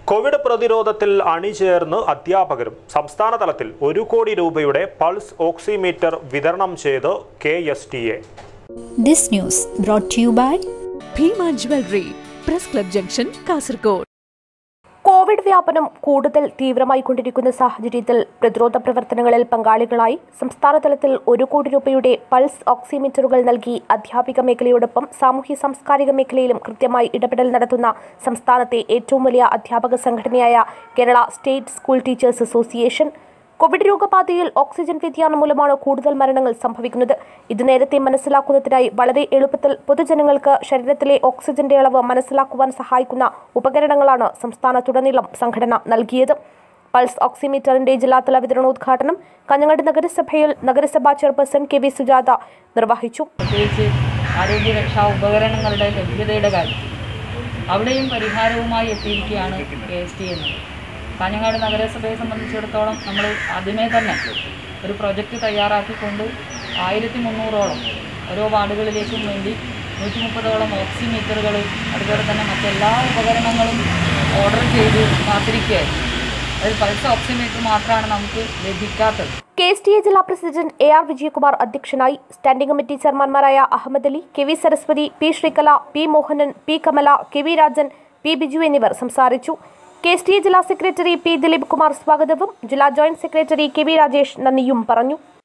Covid പ്രതിരോധത്തിൽ അണിചേർന്ന് അധ്യാപകരും സംസ്ഥാന തലത്തിൽ ഒരു കോടി രൂപയുടെ പൾസ് ഓക്സിമീറ്റർ വിതരണം ചെയ്ത് K S T A This news brought to you by Bhima jewellery press club junction Kasaragod covid വ്യാപനം കൂടുതൽ തീവ്രമായി കൊണ്ടിരിക്കുന്ന സാഹചര്യത്തിൽ പ്രതിരോധ പ്രവർത്തനങ്ങളിൽ പങ്കാളികളായി സംസ്ഥാന തലത്തിൽ ഒരു കോടി രൂപയുടെ പൾസ് ഓക്സിമീറ്ററുകൾ നൽകി അധ്യാപിക മേഖലയോടൊപ്പം സാമൂഹ്യ സാംസ്കാരിക മേഖലയിലും കൃത്യമായി ഇടപെടൽ നടത്തുന്ന സംസ്ഥാനത്തെ ഏറ്റവും വലിയ അധ്യാപക സംഘടനയായ Kerala state school teachers association covid രോഗബാധയിൽ ഓക്സിജൻ വ്യതിയാനം മൂലമാണ് കൂടുതൽ മരണങ്ങൾ സംഭവിക്കുന്നത് ഇത് നേരത്തെ മനസ്സിലാക്കുന്നതിനായി വളരെ എളുപ്പത്തിൽ പൊതുജനങ്ങൾക്ക് ശരീരത്തിലെ ഓക്സിജന്റെ അളവ് മനസ്സിലാക്കുവാൻ സഹായിക്കുന്ന ഉപകരണങ്ങളാണ് സംസ്ഥാനത്തുടനീളം സംഘടന നൽകിയത് പൾസ് ഓക്സിമീറ്ററിന്റെ ജില്ലാതല വിതരണോദ്ഘാടനം കാഞ്ഞങ്ങാട് നഗരസഭയിൽ നഗരസഭാ ചെയർപേഴ്സൺ കെ വി സുജാത നിർവഹിച്ചു പ്രത്യേകിച്ച് ആരോഗ്യരക്ഷാ ഉപകരണങ്ങളുടെ ലഭ്യതയുടെ കാര്യത്തിൽ അവിടെയും പരിഹാരവുമായി എത്തിയിരിക്കുകയാണ് കെ എസ് ടി എന്നത് കാഞ്ഞങ്ങാട് നഗരസഭയെ സംബന്ധിച്ചിടത്തോളം നമ്മൾ ആദ്യമേ തന്നെ ഒരു പ്രൊജക്റ്റ് തയ്യാറാക്കിക്കൊണ്ട് ആയിരത്തി മുന്നൂറോളം ഓരോ വാർഡുകളിലേക്കും വേണ്ടി നൂറ്റി മുപ്പതോളം ഓക്സിമീറ്ററുകൾ അതുപോലെ തന്നെ മറ്റെല്ലാ ഉപകരണങ്ങളും ഓർഡർ ചെയ്ത് കാത്തിരിക്കുകയായിരുന്നു അതിൽ പൾസ് ഓക്സിമീറ്റർ മാത്രമാണ് നമുക്ക് ലഭിക്കാത്തത് കെ എസ് ടി എ ജില്ലാ പ്രസിഡന്റ് എ ആർ വിജയകുമാർ അധ്യക്ഷനായി സ്റ്റാൻഡിംഗ് കമ്മിറ്റി ചെയർമാൻമാരായ Ahmed Ali K V Saraswathi P Sreekala P Mohanan P Kamala K V Rajan P Biju എന്നിവർ സംസാരിച്ചു കെ എസ് ടി എ ജില്ലാ സെക്രട്ടറി പി ദിലീപ് കുമാർ സ്വാഗതവും ജില്ലാ joint secretary K V Rajesh നന്ദിയും പറഞ്ഞു